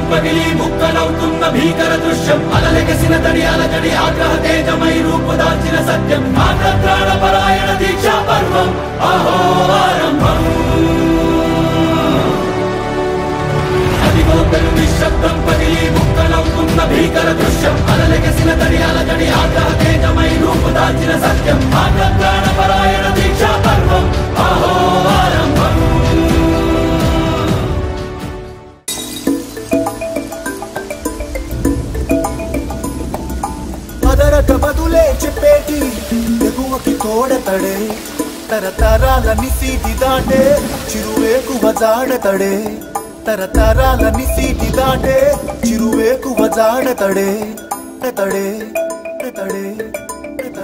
పగిలి ముక్కలవుతున్న భీకర దృశ్యం అలలెగసిన తడి అలజడి ఆగ్రహ తేజమై రూపుదాల్చిన సత్యం ఆగ్రత్రాణ పరాయణ దీక్షా పర్వం అహో ఆరంభం అదిగో పెను నిశ్శబ్దం పగిలి ముక్కలవుతున్న భీకర దృశ్యం అలలెగసిన తడి అలజడి ఆగ్రహ తేజమై రూపుదాల్చిన సత్యం ఆగ్రత్రాణ పరాయణ దీక్షా పర్వం అహో ఆరంభం అదరక బదులే చెప్పేటి ఎగువకి తోడతడే తరతరాల నిసీటి దాటే చిరువేకువ జాడతడే తరతరాల నిసీటి దాటే చిరువేకువ జాడతడే తడే తడే తడే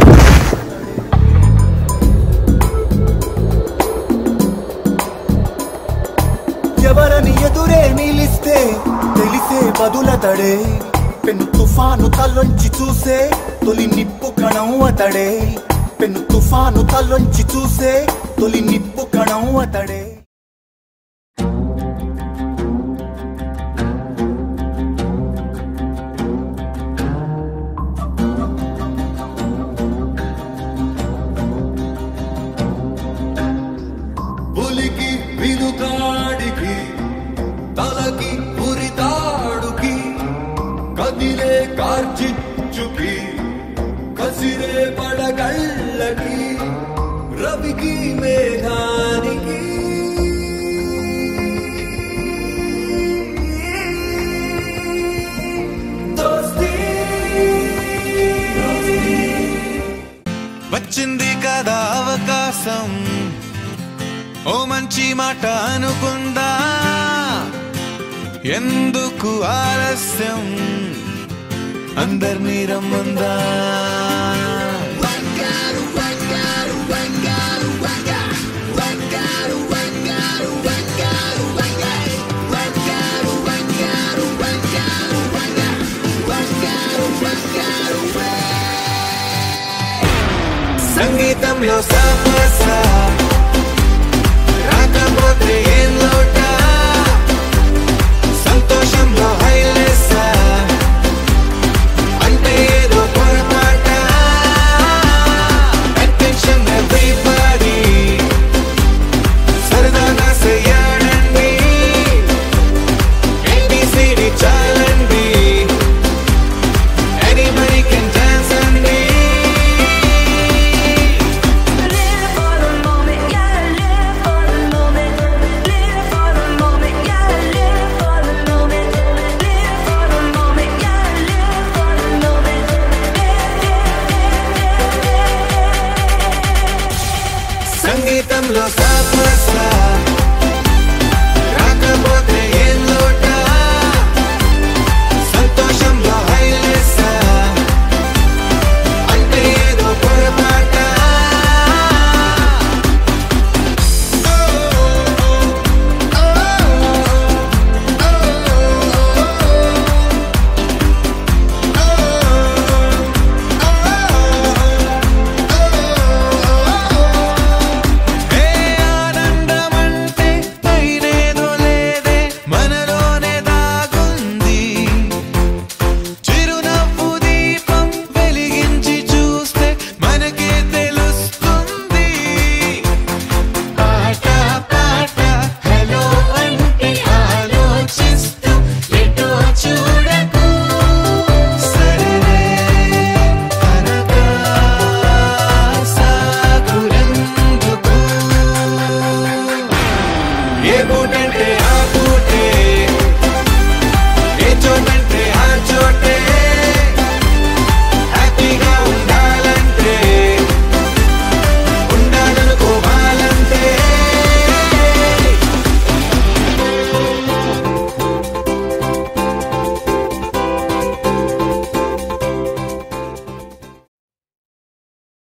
ఎవరని ఎదురే నిలిస్తే తెలిసే బదులతడే పెను తుఫాను తల్లొంచి చూసే తొలి నిప్పు కణం అతడే పెను తుఫాను తల్లొంచి చూసే తొలి నిప్పు కణం అతడే పులికి వినుతాడికి తలకి ఉరితాడుకి కదిలే కార్చిచ్చుకి కసిరే పడగళ్ళకి రవికి మేఘానికి దోస్తీ వచ్చింది కదా అవకాశం ఓ మంచి మాట అనుకుందా ఎందుకు ఆలస్యం అందరినీ రమ్మందా సంగీతంలో సమస్య రాకపోతే